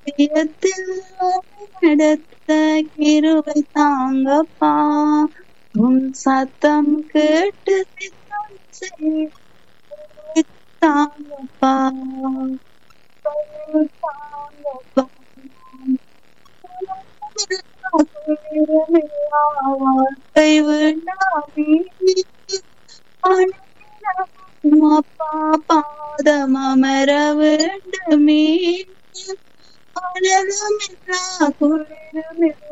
சத்தியத்தில் நடத்த கிருபை தாங்கப்பா உன் சத்தம் கேட்டு சித்தம் செய்ய தாங்கப்பா தாங்கப்பா வார்த்தை விடாமே அப்பா பாதம் அமர வேண்டுமே அனலமில்லா குளிரமில்லா